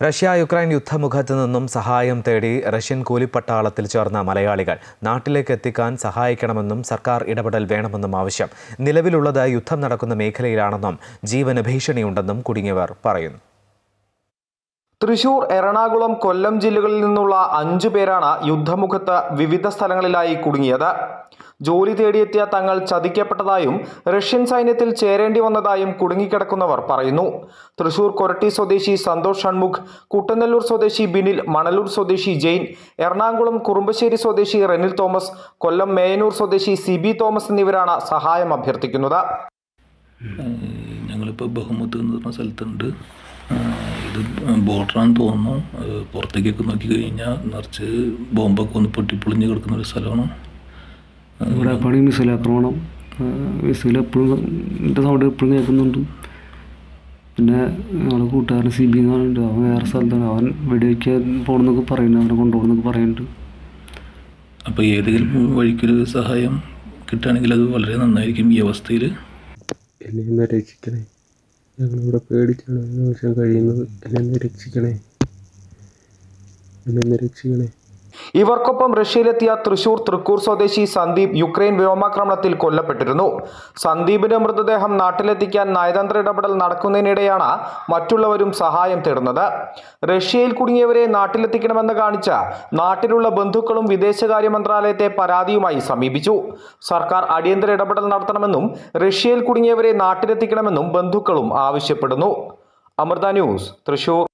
Russia Ukraine യുദ്ധമുഖത്ത് നിന്നും സഹായം തേടി റഷ്യൻ കൂലിപ്പട്ടാളത്തിൽ ചേർന്ന മലയാളികൾ നാട്ടിലേക്ക് എത്തിക്കാൻ സഹായിക്കണമെന്നും സർക്കാർ ഇടപെടൽ വേണമെന്നും ആവശ്യം നിലവിലുള്ളത് യുദ്ധം നടക്കുന്ന മേഖലയിലാണെന്നും ജീവന് ഭീഷണിയുണ്ടെന്നും കുടുങ്ങിയവർ പറയുന്നു തൃശൂർ എറണാകുളം കൊല്ലം ജില്ലകളിൽ നിന്നുള്ള അഞ്ചു പേരാണ് യുദ്ധമുഖത്ത് വിവിധ സ്ഥലങ്ങളിലായി കുടുങ്ങിയത് ജോലി തേടിയെത്തിയ തങ്ങൾ ചതിക്കപ്പെട്ടതായും റഷ്യൻ സൈന്യത്തിൽ ചേരേണ്ടി വന്നതായും കുടുങ്ങിക്കിടക്കുന്നവർ പറയുന്നു തൃശൂർ കൊരട്ടി സ്വദേശി സന്തോഷ് ഷൺമുഖ് കുട്ടനെല്ലൂർ സ്വദേശി ബിനിൽ മണലൂർ സ്വദേശി ജെയിൻ എറണാകുളം കുറുമ്പശ്ശേരി സ്വദേശി റെനിൽ തോമസ് കൊല്ലം മേയനൂർ സ്വദേശി സിബി തോമസ് എന്നിവരാണ് സഹായം അഭ്യർത്ഥിക്കുന്നത് ഞങ്ങളിപ്പോൾ ബഹുമത്ത് എന്ന് പറഞ്ഞ സ്ഥലത്തുണ്ട് ആ, ഇത് ബോർഡറാന്ന് തോന്നുന്നു അത് പുറത്തേക്കൊക്കെ നോക്കി കഴിഞ്ഞാൽ നിറച്ച് ബോംബൊക്കെ ഒന്ന് പൊട്ടിപ്പൊളിഞ്ഞ് കിടക്കുന്ന ഒരു സ്ഥലമാണ് ഇവിടെ പണി മിസൈൽ ആക്രമണം മിസൈൽ എപ്പോഴും എൻ്റെ സൗണ്ട് എപ്പോഴും കേൾക്കുന്നുണ്ട് പിന്നെ ഞങ്ങളുടെ കൂട്ടുകാരൻ സി ബി എന്നുണ്ട് അവൻ വേറെ സ്ഥലത്താണ് അവൻ വെടിവെക്കാൻ പോകണമെന്നൊക്കെ പറയുന്നുണ്ട് അവനെ കൊണ്ടുപോകണമെന്നൊക്കെ പറയുന്നുണ്ട് അപ്പോൾ ഏതെങ്കിലും വഴിക്കൊരു സഹായം കിട്ടുകയാണെങ്കിൽ അത് വളരെ നന്നായിരിക്കും ഈ അവസ്ഥയിൽ എന്നെ ഒന്ന് രക്ഷിക്കണേ ഞങ്ങളിവിടെ പേടിച്ചാണ് ഒരു നിമിഷം കഴിയുന്നത് എന്നെ ഒന്ന് രക്ഷിക്കണേ എന്നെ ഒന്ന് രക്ഷിക്കണേ ഇവർക്കൊപ്പം റഷ്യയിലെത്തിയ തൃശൂർ തൃക്കൂർ സ്വദേശി സന്ദീപ് യുക്രൈൻ വ്യോമാക്രമണത്തിൽ കൊല്ലപ്പെട്ടിരുന്നു സന്ദീപിന്റെ മൃതദേഹം നാട്ടിലെത്തിക്കാൻ നയതന്ത്ര ഇടപെടൽ നടക്കുന്നതിനിടെയാണ് മറ്റുള്ളവരും സഹായം തേടുന്നത് റഷ്യയിൽ കുടുങ്ങിയവരെ നാട്ടിലെത്തിക്കണമെന്ന് കാണിച്ച നാട്ടിലുള്ള ബന്ധുക്കളും വിദേശകാര്യ മന്ത്രാലയത്തെ പരാതിയുമായി സമീപിച്ചു സർക്കാർ അടിയന്തര ഇടപെടൽ നടത്തണമെന്നും റഷ്യയിൽ കുടുങ്ങിയവരെ നാട്ടിലെത്തിക്കണമെന്നും ബന്ധുക്കളും ആവശ്യപ്പെടുന്നു അമൃത ന്യൂസ് തൃശൂർ